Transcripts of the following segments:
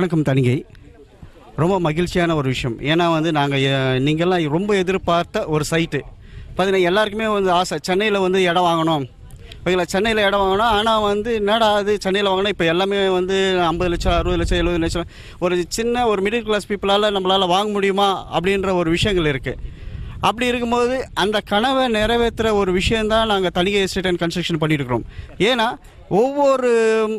வணக்கம் தணிகை ரொம்ப மகிழ்ச்சியான ஒரு விஷயம் ஏன்னா வந்து நாங்கள் நீங்கள்லாம் ரொம்ப எதிர்பார்த்த ஒரு சைட்டு பார்த்தீங்கன்னா எல்லாருக்குமே வந்து ஆசை சென்னையில் வந்து இடம் வாங்கணும் ஓகேங்களா சென்னையில் இடம் வாங்கணும் ஆனால் வந்து என்னடா அது சென்னையில் வாங்கினா இப்போ எல்லாமே வந்து ஐம்பது லட்சம் அறுபது லட்சம் எழுபது லட்சம் ஒரு சின்ன ஒரு மிடில் கிளாஸ் பீப்புளால் நம்மளால் வாங்க முடியுமா அப்படின்ற ஒரு விஷயங்கள் இருக்குது அப்படி இருக்கும்போது அந்த கனவை நிறைவேற்றுற ஒரு விஷயந்தான் நாங்கள் தனிகை எஸ்டேட் அண்ட் கன்ஸ்ட்ரக்ஷன் பண்ணிட்டு இருக்கிறோம் ஏன்னா ஒவ்வொரு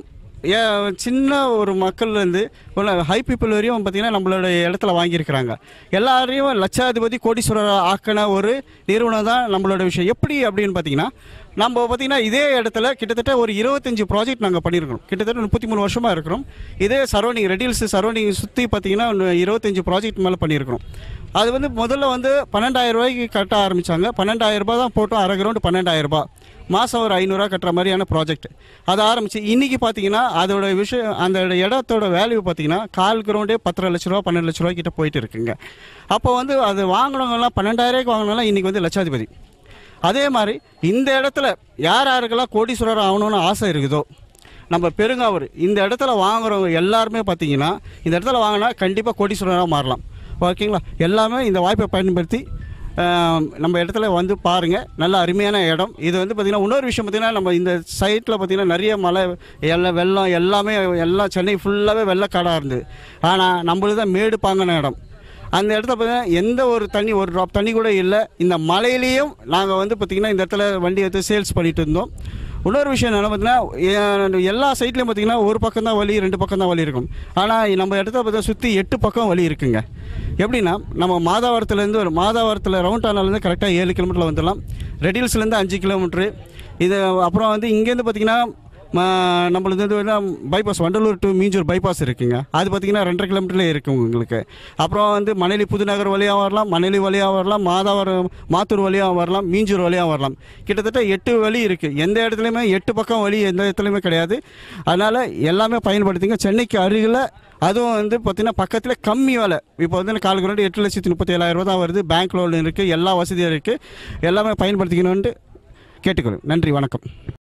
ஏ- சின்ன ஒரு மக்கள்லேருந்து ஹை பீப்புள் வரையும் பார்த்திங்கன்னா நம்மளோட இடத்துல வாங்கியிருக்கிறாங்க எல்லாரையும் லட்சாதிபதி கோடீஸ்வரர் ஆக்கின ஒரு நிறுவனம் தான் நம்மளோட விஷயம் எப்படி அப்படின்னு பார்த்தீங்கன்னா நம்ம பார்த்திங்கன்னா இதே இடத்துல கிட்டத்தட்ட ஒரு இருபத்தஞ்சி ப்ராஜெக்ட் நாங்கள் பண்ணியிருக்கிறோம் கிட்டத்தட்ட முப்பத்தி மூணு வருஷமாக இருக்கிறோம் இதே சரௌண்டிங் ரெடில்ஸ் சரௌண்டிங் சுற்றி பார்த்திங்கன்னா இருபத்தஞ்சி ப்ராஜெக்ட் மேலே பண்ணியிருக்கிறோம் அது வந்து முதல்ல வந்து பன்னெண்டாயிரம் ரூபாய்க்கு கட்ட ஆரம்பித்தாங்க பன்னெண்டாயிரம் ரூபாய் தான் போட்டோம் அரை கிரவுண்டு பன்னெண்டாயிரம் ரூபாய் மாதம் ஒரு ஐநூறுரூவா கட்டுற மாதிரியான ப்ராஜெக்ட் அது ஆரம்பிச்சு இன்றைக்கி பார்த்தீங்கன்னா அதோட விஷயம் அந்த இடத்தோட வேல்யூ பார்த்தீங்கன்னா கால் கிரவுண்டே பத்தரை லட்ச ரூபா பன்னெண்டு லட்ச ரூபா கிட்ட போயிட்டு இருக்குங்க அப்போ வந்து அது வாங்கினவங்கலாம் பன்னெண்டாயிரூவாய்க்கு வாங்கினாலும் இன்றைக்கி வந்து லட்சாதிபதி அதே மாதிரி இந்த இடத்துல யார் யாருக்கெல்லாம் கோடீஸ்வரர் ஆகணும்னு ஆசை இருக்குதோ நம்ம பெருங்காவூர் இந்த இடத்துல வாங்குறவங்க எல்லாருமே பார்த்தீங்கன்னா இந்த இடத்துல வாங்கினா கண்டிப்பாக கோடீஸ்வரராக மாறலாம் ஓகேங்களா எல்லாமே இந்த வாய்ப்பை பயன்படுத்தி ஆம், நம்ம இடத்துல வந்து பாருங்கள் நல்ல அருமையான இடம் இது வந்து பார்த்திங்கன்னா இன்னொரு விஷயம் பார்த்திங்கன்னா நம்ம இந்த சைட்டில் பார்த்திங்கன்னா நிறைய மழை எல்லாம் வெள்ளம் எல்லாமே எல்லாம் சென்னை ஃபுல்லாகவே வெள்ளக்காடாக இருந்தது ஆனால் நம்மளுது தான் மேடு பாங்கின இடம் அந்த இடத்துல பார்த்தீங்கன்னா எந்த ஒரு தண்ணி ஒரு ட்ராப் தண்ணி கூட இல்லை இந்த மலையிலையும் நாங்கள் வந்து பார்த்திங்கன்னா இந்த இடத்துல வண்டி எடுத்து சேல்ஸ் பண்ணிட்டு இருந்தோம் இன்னொரு விஷயம் என்னென்னா பார்த்தீங்கன்னா எ- எல்லா சைட்லையும் பார்த்தீங்கன்னா ஒரு பக்கம் தான் வழி ரெண்டு பக்கம் தான் வழி இருக்கும் ஆனால் நம்ம இடத்துல பார்த்தா சுற்றி எட்டு பக்கம் வழி இருக்குங்க எப்படின்னா நம்ம மாதாவரத்துலேருந்து ஒரு மாதாவரத்தில் ரவுண்ட் ஆனாலேருந்து கரெக்டாக ஏழு கிலோமீட்டரில் வந்துடலாம் ரெடில்ஸ்லேருந்து அஞ்சு கிலோமீட்ரு இது அப்புறம் வந்து இங்கேருந்து பார்த்தீங்கன்னா ம- நம்மளுது வந்து bypass Vandalur to Minjur bypass இருக்குங்க அது பார்த்தீங்கன்னா ரெண்டரை கிலோமீட்டர்லேயே இருக்கும் உங்களுக்கு அப்புறம் வந்து மணலி புதுநகர் வழியாக வரலாம் மணலி வழியாக வரலாம் மாதாவரம் மாத்தூர் வழியாக வரலாம் மீஞ்சூர் வழியாக வரலாம் கிட்டத்தட்ட எட்டு வழி இருக்குது எந்த இடத்துலையுமே எட்டு பக்கம் வழி எந்த இடத்துலையுமே கிடையாது அதனால் எல்லாமே பயன்படுத்திங்க சென்னைக்கு அருகில் அதுவும் வந்து பார்த்தீங்கன்னா பக்கத்தில் கம்மி விலை இப்போ வந்து கால் கிலோமீட்டர் எட்டு லட்சத்தி முப்பத்தி ஏழாயிரம் ரூபா தான் வருது பேங்க் லோன் இருக்குது எல்லா வசதியும் இருக்குது எல்லாமே பயன்படுத்திக்கணுன்ட்டு கேட்டுக்கிறேன் நன்றி வணக்கம்